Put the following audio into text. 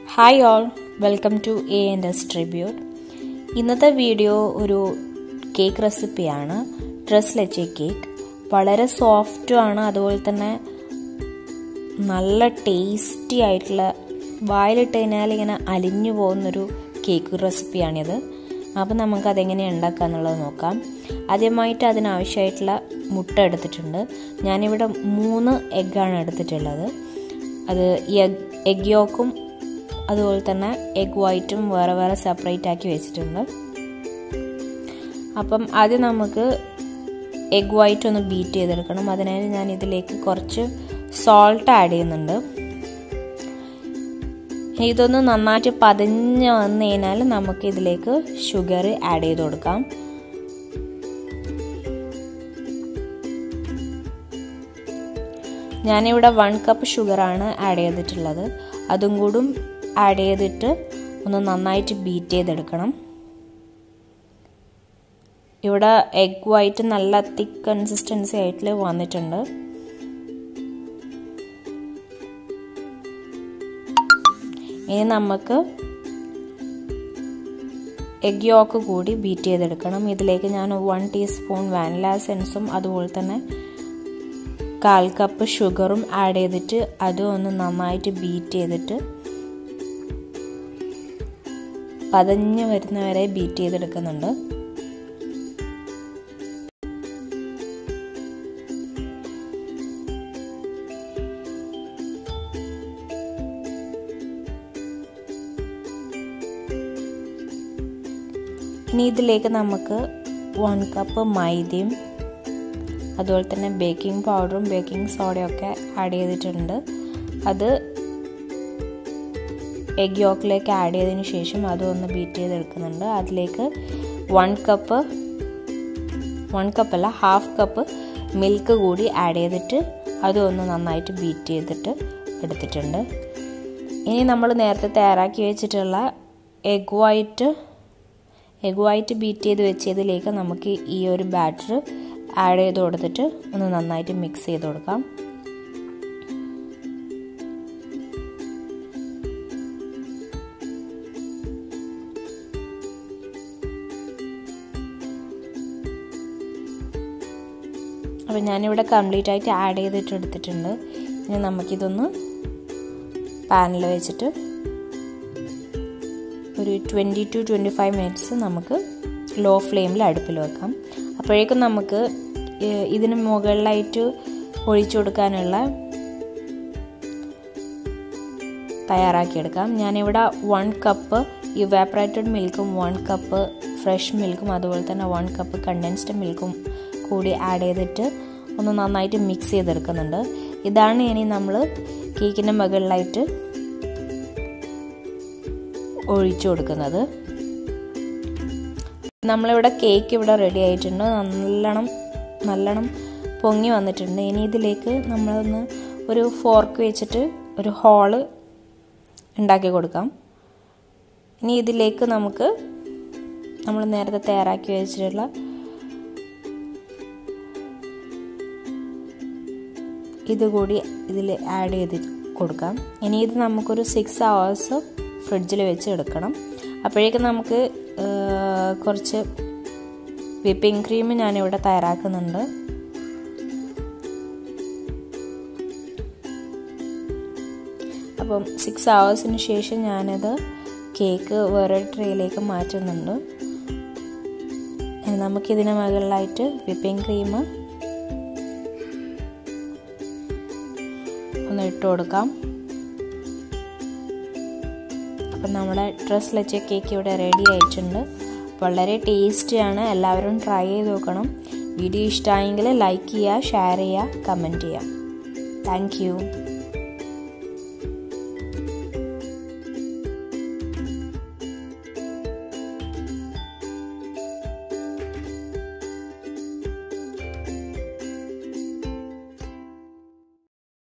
hi all welcome to A and S tribute ഇന്നത്തെ video ഒരു cake റെസിപ്പിയാണ് ഡ്രസ് ലച്ചെ കേക്ക് വളരെ സോഫ്റ്റും ആണ് അതുപോലെ തന്നെ നല്ല ടേസ്റ്റി ആയിട്ടുള്ള വായിലിട്ട് കഴിഞ്ഞാൽ ഇങ്ങനെ അലിഞ്ഞു പോകുന്നൊരു കേക്ക് റെസിപ്പിയാണിത് അപ്പോൾ നമുക്ക് അതെങ്ങനെ ഉണ്ടാക്കുക എന്നുള്ളത് നോക്കാം ആദ്യമായിട്ട് അതിനാവശ്യമായിട്ടുള്ള മുട്ട എടുത്തിട്ടുണ്ട് ഞാനിവിടെ മൂന്ന് എഗ്ഗാണ് എടുത്തിട്ടുള്ളത് അത് എഗ് എഗ് യോക്കും അതുപോലെ തന്നെ എഗ് വൈറ്റും വേറെ വേറെ സെപ്പറേറ്റ് ആക്കി വെച്ചിട്ടുണ്ട് അപ്പം ആദ്യം നമുക്ക് എഗ് വൈറ്റ് ഒന്ന് ബീറ്റ് ചെയ്തെടുക്കണം അതിനായി ഞാൻ ഇതിലേക്ക് കുറച്ച് സോൾട്ട് ആഡ് ചെയ്യുന്നുണ്ട് ഇതൊന്ന് നന്നായിട്ട് പതിഞ്ഞ് വന്നു കഴിഞ്ഞാൽ നമുക്ക് ഇതിലേക്ക് ഷുഗർ ആഡ് ചെയ്ത് കൊടുക്കാം ഞാനിവിടെ വൺ കപ്പ് ഷുഗറാണ് ആഡ് ചെയ്തിട്ടുള്ളത് അതും കൂടും ആഡ് ചെയ്തിട്ട് ഒന്ന് നന്നായിട്ട് ബീറ്റ് ചെയ്തെടുക്കണം ഇവിടെ എഗ് വൈറ്റ് നല്ല തിക്ക് കൺസിസ്റ്റൻസി ആയിട്ട് വന്നിട്ടുണ്ട് ഇനി നമുക്ക് എഗ് യോക്ക് കൂടി ബീറ്റ് ചെയ്തെടുക്കണം ഇതിലേക്ക് ഞാൻ വൺ ടീസ്പൂൺ വാനില സെൻസും അതുപോലെ തന്നെ കാൽ കപ്പ് ഷുഗറും ആഡ് ചെയ്തിട്ട് അതും ഒന്ന് നന്നായിട്ട് ബീറ്റ് ചെയ്തിട്ട് പതഞ്ഞ് വരുന്നവരെ ബീറ്റ് ചെയ്തെടുക്കുന്നുണ്ട് ഇനി ഇതിലേക്ക് നമുക്ക് വൺ കപ്പ് മൈദയും അതുപോലെ തന്നെ ബേക്കിംഗ് പൗഡറും ബേക്കിംഗ് സോഡയും ഒക്കെ ആഡ് ചെയ്തിട്ടുണ്ട് അത് എഗ് യോക്കിലേക്ക് ആഡ് ചെയ്തതിന് ശേഷം അതൊന്ന് ബീറ്റ് ചെയ്തെടുക്കുന്നുണ്ട് അതിലേക്ക് വൺ കപ്പ് വൺ കപ്പ് അല്ല ഹാഫ് കപ്പ് മിൽക്ക് കൂടി ആഡ് ചെയ്തിട്ട് അതും ഒന്ന് നന്നായിട്ട് ബീറ്റ് ചെയ്തിട്ട് എടുത്തിട്ടുണ്ട് ഇനി നമ്മൾ നേരത്തെ തയ്യാറാക്കി വെച്ചിട്ടുള്ള egg white egg white beat ചെയ്ത് വെച്ചതിലേക്ക് നമുക്ക് ഈ ഒരു ബാറ്റർ ആഡ് ചെയ്ത് കൊടുത്തിട്ട് ഒന്ന് നന്നായിട്ട് മിക്സ് ചെയ്ത് കൊടുക്കാം അപ്പോൾ ഞാനിവിടെ കംപ്ലീറ്റ് ആയിട്ട് ആഡ് ചെയ്തിട്ട് എടുത്തിട്ടുണ്ട് ഇനി നമുക്കിതൊന്ന് പാനിൽ വെച്ചിട്ട് ഒരു twenty to twenty five minutes നമുക്ക് ലോ ഫ്ലെയിമിൽ അടുപ്പിൽ വെക്കാം അപ്പോഴേക്കും നമുക്ക് ഇതിന് മുകളിലായിട്ട് ഒഴിച്ചു കൊടുക്കാനുള്ള തയ്യാറാക്കിയെടുക്കാം ഞാനിവിടെ വൺ കപ്പ് ഇവാപ്പറേറ്റഡ് മിൽക്കും വൺ കപ്പ് ഫ്രഷ് മിൽക്കും അതുപോലെ തന്നെ വൺ കപ്പ് കണ്ടൻസ്ഡ് മിൽക്കും കൂടി ആഡ് ചെയ്തിട്ട് ഒന്ന് നന്നായിട്ട് മിക്സ് ചെയ്തെടുക്കുന്നുണ്ട് ഇതാണ് ഇനി നമ്മൾ കേക്കിൻ്റെ മുകളിലായിട്ട് ഒഴിച്ചു കൊടുക്കുന്നത് നമ്മളിവിടെ കേക്ക് ഇവിടെ റെഡി ആയിട്ടുണ്ട് നല്ലോണം നല്ലോണം പൊങ്ങി വന്നിട്ടുണ്ട് ഇനി ഇതിലേക്ക് നമ്മളൊന്ന് ഒരു ഫോർക്ക് വെച്ചിട്ട് ഒരു ഹോള് ഉണ്ടാക്കി കൊടുക്കാം ഇനി ഇതിലേക്ക് നമുക്ക് നമ്മൾ നേരത്തെ തയ്യാറാക്കി വെച്ചിട്ടുള്ള ഇതുകൂടി ഇതിൽ ആഡ് ചെയ്ത് കൊടുക്കാം ഇനി ഇത് നമുക്കൊരു സിക്സ് അവേഴ്സ് ഫ്രിഡ്ജിൽ വെച്ച് എടുക്കണം അപ്പോഴേക്കും നമുക്ക് കുറച്ച് വിപ്പിംഗ് ക്രീം ഞാനിവിടെ തയ്യാറാക്കുന്നുണ്ട് അപ്പം സിക്സ് അവേഴ്സിന് ശേഷം ഞാനത് കേക്ക് വേറെ ട്രേയിലേക്ക് മാറ്റുന്നുണ്ട് നമുക്കിതിന് മുകളിലായിട്ട് വിപ്പിംഗ് ക്രീം ഒന്ന് ഇട്ട് കൊടുക്കാം അപ്പം നമ്മുടെ ഡ്രസ് ലച്ച കേക്ക് ഇവിടെ റെഡി ആയിട്ടുണ്ട് വളരെ ടേസ്റ്റിയാണ് എല്ലാവരും ട്രൈ ചെയ്ത് നോക്കണം വീഡിയോ ഇഷ്ടമായെങ്കിൽ ലൈക്ക് ചെയ്യുക ഷെയർ ചെയ്യുക കമൻറ്റ് ചെയ്യുക താങ്ക്